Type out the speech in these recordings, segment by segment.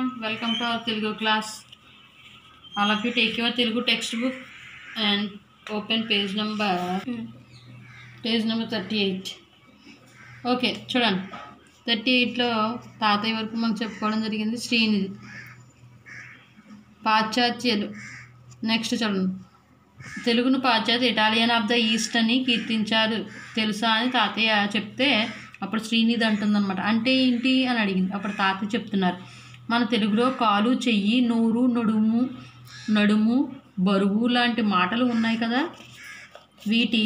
welcome to our Telugu class. All of you take your Telugu textbook and open page number page number thirty eight okay చూడండి thirty ఎయిట్లో తాతయ్య వరకు మనం చెప్పుకోవడం జరిగింది Srinidhi పాశ్చాత్యలు next చూడండి తెలుగును పాశ్చాత్య ఇటాలియన్ ఆఫ్ ద ఈస్ట్ అని కీర్తించారు తెలుసా అని తాతయ్య చెప్తే అప్పుడు శ్రీనిధి అంటుందన్నమాట అంటే ఏంటి అని అడిగింది అప్పుడు తాతయ్య చెప్తున్నారు మన తెలుగులో కాలు చెయ్యి నోరు నడుము నడుము బరువు లాంటి మాటలు ఉన్నాయి కదా వీటి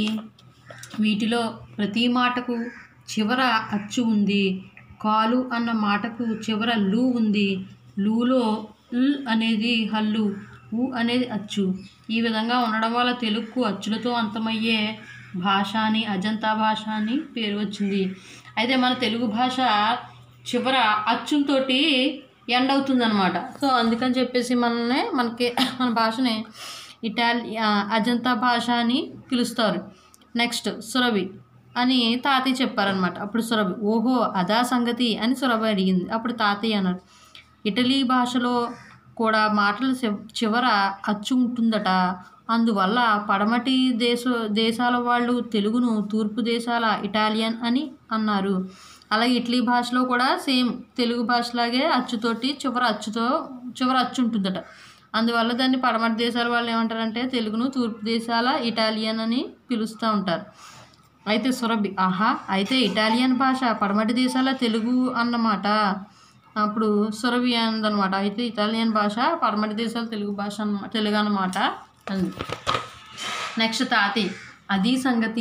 వీటిలో ప్రతి మాటకు చివర అచ్చు ఉంది కాలు అన్న మాటకు చివర లు ఉంది లూలో ల్ అనేది హల్లు ఉ అనేది అచ్చు ఈ విధంగా ఉండడం వల్ల తెలుగుకు అచ్చులతో అంతమయ్యే భాష అని అజంతా భాష అని పేరు వచ్చింది అయితే మన తెలుగు భాష చివర అచ్చులతోటి ఎండ్ అవుతుందన్నమాట సో అందుకని చెప్పేసి మనల్ని మనకి మన భాషని ఇటాలి ఆ, అజంతా భాష అని పిలుస్తారు నెక్స్ట్ సురభి అని తాతయ్య చెప్పారనమాట అప్పుడు సురభి ఓహో అదా సంగతి అని సురభి అడిగింది అప్పుడు తాతయ్య అన్నాడు ఇటలీ భాషలో కూడా మాటల చివ- చివర అచ్చు ఉంటుందట అందువల్ల పడమటి దేశ దేశాల వాళ్ళు తెలుగును తూర్పు దేశాల ఇటాలియన్ అని అన్నారు అలాగే ఇటలీ భాషలో కూడా సేమ్ తెలుగు భాషలాగే అచ్చుతోటి చివర అచ్చుతో చివర అచ్చు ఉంటుందట అందువల్ల దాన్ని పడమటి దేశాల వాళ్ళు ఏమంటారంటే తెలుగును తూర్పు దేశాల ఇటాలియన్ అని పిలుస్తూ ఉంటారు అయితే సురభి ఆహా అయితే ఇటాలియన్ భాష పడమటి దేశాల తెలుగు అన్నమాట అప్పుడు సురభి అందనమాట అయితే ఇటాలియన్ భాష పడమటి దేశాల తెలుగు భాష అన్నమాట తెలుగు అన్నమాట అంది నెక్స్ట్ తాతి అది సంగతి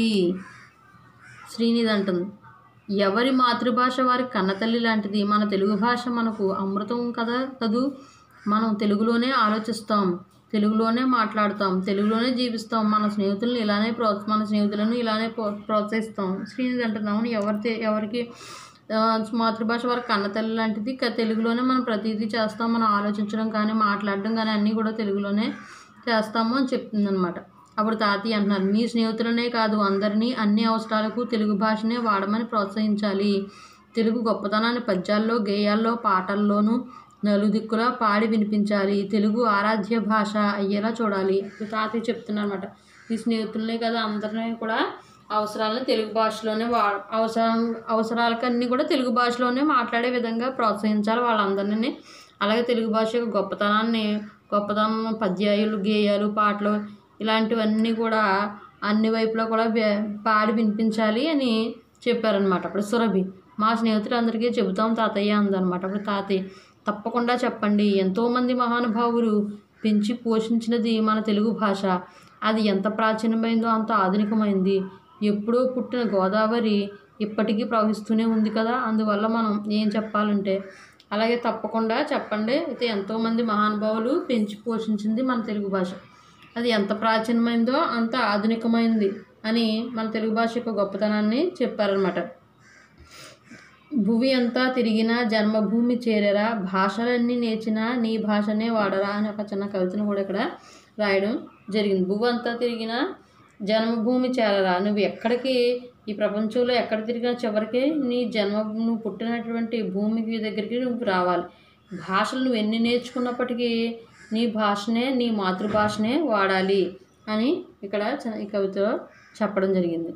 శ్రీనిధి అంటుంది ఎవరి మాతృభాష వారి కన్నతల్లి లాంటిది మన తెలుగు భాష మనకు అమృతం కదా కదూ మనం తెలుగులోనే ఆలోచిస్తాం తెలుగులోనే మాట్లాడతాం తెలుగులోనే జీవిస్తాం మన స్నేహితులను ఇలానే ప్రో మన స్నేహితులను ఇలానే ప్రో ప్రోత్సహిస్తాం శ్రీనిధి అంటున్నాము ఎవరి తె- ఎవరికి ఆ, మాతృభాష వారి కన్నతల్లి లాంటిది క- తెలుగులోనే మనం ప్రతిదీ చేస్తాం మనం ఆలోచించడం కానీ మాట్లాడడం కానీ అన్నీ కూడా తెలుగులోనే చేస్తాము అని చెప్తుందనమాట అప్పుడు తాతయ్య అంటున్నారు మీ స్నేహితులనే కాదు అందరినీ అన్ని అవసరాలకు తెలుగు భాషనే వాడమని ప్రోత్సహించాలి తెలుగు గొప్పతనాన్ని పద్యాల్లో గేయాల్లో పాటల్లోనూ నలుదిక్కులా పాడి వినిపించాలి తెలుగు ఆరాధ్య భాష అయ్యేలా చూడాలి ఇప్పుడు తాతయ్య చెప్తున్నారన్నమాట మీ స్నేహితులనే కదా అందరినీ కూడా అవసరాలను తెలుగు భాషలోనే వా అవసరం అవసరాలకన్నీ కూడా తెలుగు భాషలోనే మాట్లాడే విధంగా ప్రోత్సహించాలి వాళ్ళందరినీ అలాగే తెలుగు భాష యొక్క గొప్పతనాన్ని గొప్పతనం పద్యాలు గేయాలు పాటలు ఇలాంటివన్నీ కూడా అన్ని వైపులా కూడా వే- పాడి వినిపించాలి అని చెప్పారనమాట అప్పుడు సురభి మా స్నేహితులందరికీ చెబుతాం తాతయ్య అందనమాట అప్పుడు తాతయ్య తప్పకుండా చెప్పండి ఎంతోమంది మహానుభావులు పెంచి పోషించినది మన తెలుగు భాష అది ఎంత ప్రాచీనమైందో అంత ఆధునికమైంది ఎప్పుడో పుట్టిన గోదావరి ఇప్పటికీ ప్రవహిస్తూనే ఉంది కదా అందువల్ల మనం ఏం చెప్పాలంటే అలాగే తప్పకుండా చెప్పండి అయితే ఎంతోమంది మహానుభావులు పెంచి పోషించింది మన తెలుగు భాష అది ఎంత ప్రాచీనమైందో అంత ఆధునికమైంది అని మన తెలుగు భాష యొక్క గొప్పతనాన్ని చెప్పారనమాట భువి అంతా తిరిగినా జన్మభూమి చేరరా భాషలన్నీ నేర్చినా నీ భాషనే వాడరా అని ఒక చిన్న కవితను కూడా ఇక్కడ రాయడం జరిగింది భువి అంతా తిరిగినా జన్మభూమి చేరరా నువ్వు ఎక్కడికి ఈ ప్రపంచంలో ఎక్కడ తిరిగినా చివరికి నీ జన్మ నువ్వు పుట్టినటువంటి భూమికి దగ్గరికి నువ్వు రావాలి భాషలు నువ్వు ఎన్ని నేర్చుకున్నప్పటికీ నీ భాషనే నీ మాతృభాషనే వాడాలి అని ఇక్కడ చిన్న- ఈ కవితలో చెప్పడం జరిగింది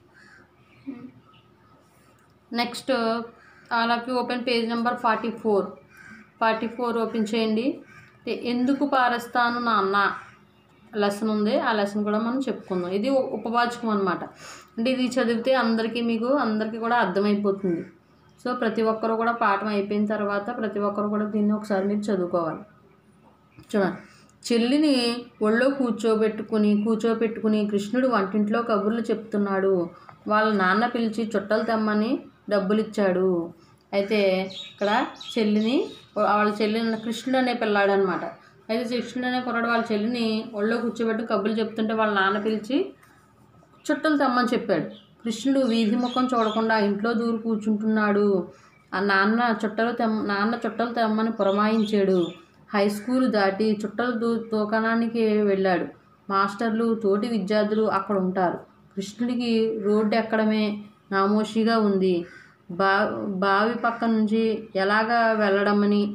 next all of you open page number forty four forty four open చేయండి ఎ- ఎందుకు పారేస్తాను నాన్న లెసన్ ఉంది ఆ లెసన్ కూడా మనం చెప్పుకుందాం ఇది ఉ- ఉపవాచకం అనమాట అంటే ఇది చదివితే అందరికీ మీకు అందరికీ కూడా అర్థమైపోతుంది సో ప్రతి ఒక్కరు కూడా పాఠం అయిపోయిన తర్వాత ప్రతి ఒక్కరు కూడా దీన్ని ఒకసారి మీరు చదువుకోవాలి చూడండి చెల్లిని ఒళ్ళో కూర్చోబెట్టుకుని కూర్చోబెట్టుకుని కృష్ణుడు వంటింట్లో కబుర్లు చెప్తున్నాడు వాళ్ళ నాన్న పిలిచి చుట్టలు తెమ్మని డబ్బులు ఇచ్చాడు అయితే ఇక్కడ చెల్లిని వాళ్ళ చెల్లిని కృష్ణుడు అనే పిల్లాడు అనమాట అయితే కృష్ణుడు అనే కుర్రాడు వాళ్ళ చెల్లిని ఒళ్ళో కూర్చోబెట్టి కబుర్లు చెప్తుంటే వాళ్ళ నాన్న పిలిచి చుట్టలు తెమ్మని చెప్పాడు కృష్ణుడు వీధి ముఖం చూడకుండా ఇంట్లో దూరు కూర్చుంటున్నాడు ఆ నాన్న చుట్టలు తెమ్మ నాన్న చుట్టలు తెమ్మని పురమాయించాడు హై స్కూల్ దాటి చుట్టల దూ దుకాణానికి వెళ్ళాడు మాస్టర్లు తోటి విద్యార్థులు అక్కడ ఉంటారు కృష్ణుడికి రోడ్డు ఎక్కడమే నామోషిగా ఉంది బా బావి పక్క నుంచి ఎలాగా వెళ్ళడమని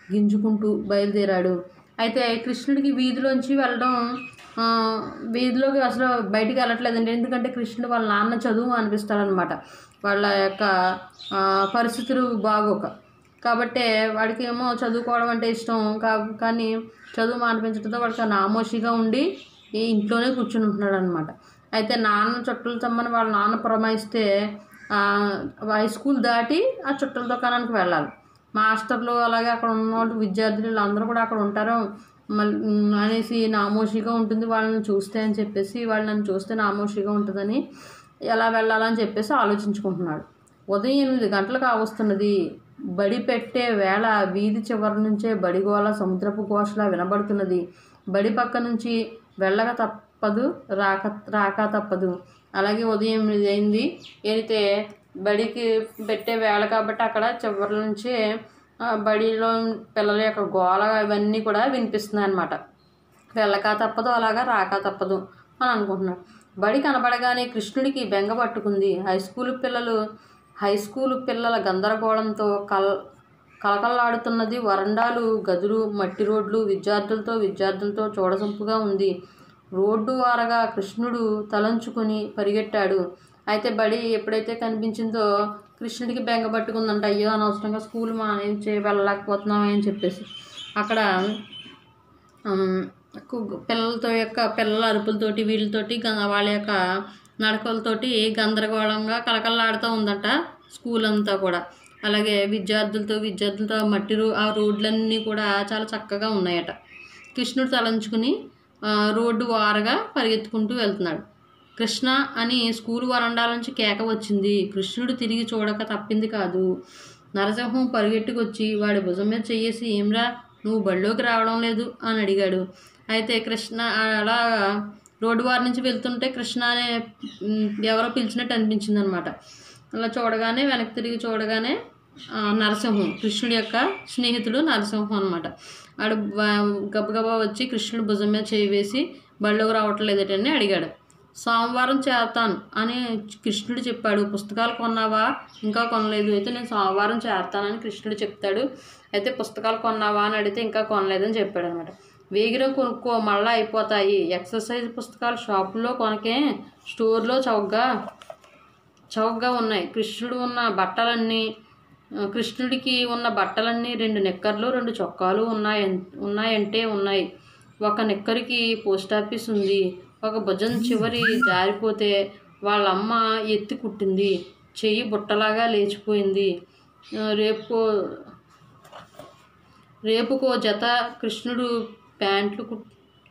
గింజుకుంటూ బయలుదేరాడు అయితే కృష్ణుడికి వీధిలోంచి వెళ్ళడం ఆ, వీధిలోకి అసలు బయటికి వెళ్ళట్లేదండి ఎందుకంటే కృష్ణుడు వాళ్ళ నాన్న చదువు అనిపిస్తాడనమాట వాళ్ళ యొక్క ఆ, పరిస్థితులు బాగోక కాబట్టి వాడికి ఏమో చదువుకోవడం అంటే ఇష్టం కా కానీ చదువు మానిపించడంతో వాడికి నామోషిగా ఉండి ఈ ఇంట్లోనే కూర్చుని ఉంటున్నాడు అనమాట అయితే నాన్న చుట్టలు తమ్మని వాళ్ళ నాన్న పురమాయిస్తే ఆ, హై స్కూల్ దాటి ఆ చుట్టల దుకాణానికి వెళ్ళాలి మాస్టర్లు అలాగే అక్కడ ఉన్న వాళ్ళు విద్యార్థులు అందరూ కూడా అక్కడ ఉంటారు మళ్ళీ ఉమ్, అనేసి నామోషిగా ఉంటుంది వాళ్ళని చూస్తే అని చెప్పేసి వాళ్ళు నన్ను చూస్తే నామోషిగా ఉంటుందని ఎలా వెళ్ళాలని చెప్పేసి ఆలోచించుకుంటున్నాడు ఉదయం ఎనిమిది గంటలకు వస్తున్నది బడి పెట్టే వేళ వీధి చివరి నుంచే బడిగోల సముద్రపు ఘోషలా వినబడుతున్నది బడి పక్క నుంచి వెళ్ళక తప్పదు రాక రాక తప్పదు అలాగే ఉదయం ఎనిమిది అయింది వెళితే బడికి పెట్టే వేళ కాబట్టి అక్కడ చివరి నుంచే ఆ, బడిలో పిల్లల యొక్క గోల ఇవన్నీ కూడా వినిపిస్తున్నాయి అన్నమాట వెళ్ళక తప్పదు అలాగా రాక తప్పదు అని అనుకుంటున్నాడు బడి కనబడగానే కృష్ణుడికి బెంగ పట్టుకుంది హై స్కూల్ పిల్లలు హై స్కూల్ పిల్లల గందరగోళంతో కల్ కలకల్లాడుతున్నది వరండాలు గదులు మట్టి రోడ్లు విద్యార్థులతో విద్యార్థులతో చూడసంపుగా ఉంది రోడ్డు వారగా కృష్ణుడు తలంచుకుని పరిగెట్టాడు అయితే బడి ఎప్పుడైతే కనిపించిందో కృష్ణుడికి బెంగ పట్టుకుందంట అయ్యో అనవసరంగా స్కూల్ మానేసి వెళ్ళలేకపోతున్నామే అని చెప్పేసి అక్కడ ఉమ్, కు- పిల్లలతో యొక్క పిల్లల అరుపులతోటి వీళ్ళతోటి గ- వాళ్ళ యొక్క నడకలతోటి గందరగోళంగా కలకల్లాడుతూ ఉందట స్కూల్ అంతా కూడా అలాగే విద్యార్థులతో విద్యార్థులతో మట్టి రో ఆ రోడ్లన్నీ కూడా చాలా చక్కగా ఉన్నాయట కృష్ణుడు తలంచుకుని ఆ, రోడ్డు వారగా పరిగెత్తుకుంటూ వెళ్తున్నాడు కృష్ణ అని స్కూల్ వరండాల నుంచి కేక వచ్చింది కృష్ణుడు తిరిగి చూడక తప్పింది కాదు నరసింహం పరిగెట్టుకొచ్చి వాడి భుజం మీద చెయ్యేసి ఏమ్రా నువ్వు బళ్ళోకి రావడం లేదు అని అడిగాడు అయితే కృష్ణ అలా రోడ్డు వారి నుంచి వెళ్తుంటే కృష్ణ అనే ఉమ్, ఎవరో పిలిచినట్టు అనిపించింది అనమాట అలా చూడగానే వెనక్కి తిరిగి చూడగానే ఆ, నరసింహం కృష్ణుడి యొక్క స్నేహితుడు నరసింహం అనమాట వాడు బ- గబగబా వచ్చి కృష్ణుడి భుజం మీద చేయి వేసి బళ్ళోకి రావట్లేదటని అడిగాడు సోమవారం చేరతాను అని కృష్ణుడు చెప్పాడు పుస్తకాలు కొన్నావా ఇంకా కొనలేదు అయితే నేను సోమవారం చేరతానని కృష్ణుడు చెప్తాడు అయితే పుస్తకాలు కొన్నావా అని అడిగితే ఇంకా కొనలేదని చెప్పాడు అనమాట వేగిరం కొనుక్కో మళ్ళీ అయిపోతాయి ఎక్సర్సైజ్ పుస్తకాలు షాపుల్లో కొనకే స్టోర్లో చౌకగా చౌకగా ఉన్నాయి కృష్ణుడు ఉన్న బట్టలన్నీ ఆ, కృష్ణుడికి ఉన్న బట్టలన్నీ రెండు నిక్కర్లు రెండు చొక్కాలు ఉన్నాయి ఉన్నాయంటే ఉన్నాయి ఒక నిక్కరికి పోస్ట్ ఆఫీస్ ఉంది ఒక భుజం చివరి జారిపోతే వాళ్ళ అమ్మ ఎత్తి కుట్టింది చెయ్యి బుట్టలాగా లేచిపోయింది ఆ, రేపు రేపుకో జత కృష్ణుడు ప్యాంట్లు కుట్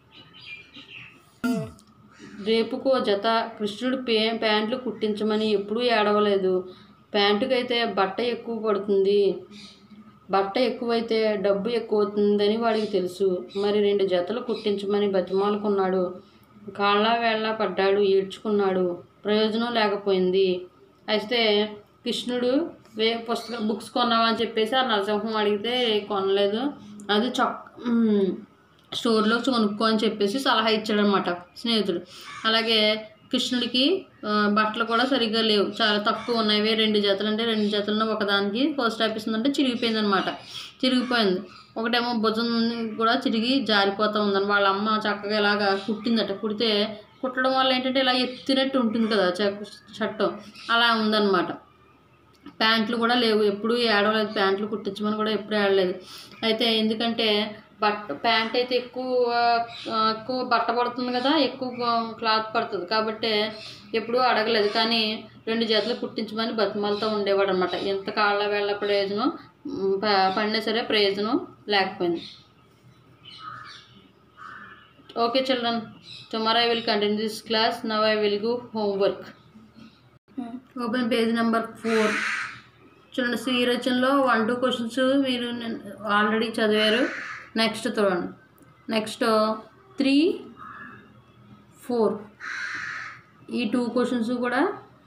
రేపుకో జత కృష్ణుడు పే ప్యాంట్లు కుట్టించమని ఎప్పుడూ ఏడవలేదు ప్యాంటుకైతే బట్ట ఎక్కువ పడుతుంది బట్ట ఎక్కువైతే డబ్బు ఎక్కువ అవుతుందని వాడికి తెలుసు మరి రెండు జతలు కుట్టించమని బతిమాలుకున్నాడు కాళ్ళ వేళ్ళ పడ్డాడు ఏడ్చుకున్నాడు ప్రయోజనం లేకపోయింది అయితే కృష్ణుడు వే పుస్తక బుక్స్ కొన్నావా అని చెప్పేసి ఆ నరసింహం అడిగితే కొనలేదు అది చొక్ మ్, స్టోర్లో కొనుక్కో అని చెప్పేసి సలహా ఇచ్చాడనమాట స్నేహితుడు అలాగే కృష్ణుడికి ఆ, బట్టలు కూడా సరిగ్గా లేవు చాలా తక్కువ ఉన్నాయి ఇవే రెండు జతలు అంటే రెండు జతలను ఒకదానికి పోస్ట్ ఆఫీస్ ఉందంటే చిరిగిపోయింది అనమాట చిరిగిపోయింది ఒకటేమో భుజం కూడా చిరిగి జారిపోతూ ఉందని వాళ్ళ అమ్మ చక్కగా ఇలాగా కుట్టిందట కుడితే కుట్టడం వల్ల ఏంటంటే ఇలా ఎత్తినట్టు ఉంటుంది కదా చ- చట్టం అలా ఉందన్నమాట ప్యాంట్లు కూడా లేవు ఎప్పుడు ఏడవలేదు ప్యాంట్లు కుట్టించమని కూడా ఎప్పుడు ఏడలేదు అయితే ఎందుకంటే బట్ట ప్యాంట్ అయితే ఎక్కువ ఆ, ఎక్కువ బట్ట పడుతుంది కదా ఎక్కువ క్లాత్ పడుతుంది కాబట్టి ఎప్పుడూ అడగలేదు కానీ రెండు జతలు కుట్టించమని బతిమాలతో ఉండేవాడు అనమాట ఎంత కాళ్ళ వేళ్ళ ప్రయోజనం ఉమ్, ప- పడినా సరే ప్రయోజనం లేకపోయింది okay children tomorrow I will continue this class now I will go homework open page number four చూడండి శ్రీ రచనలో వన్ టూ క్వశ్చన్స్ మీరు ఆల్రెడీ చదివారు నెక్స్ట్ చూడండి నెక్స్ట్ త్రీ ఫోర్ ఈ టూ క్వశ్చన్స్ కూడా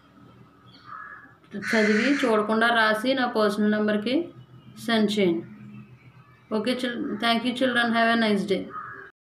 చదివి చూడకుండా రాసి నా పర్సనల్ నెంబర్కి సెండ్ చేయండి okay chill thank you children have a nice day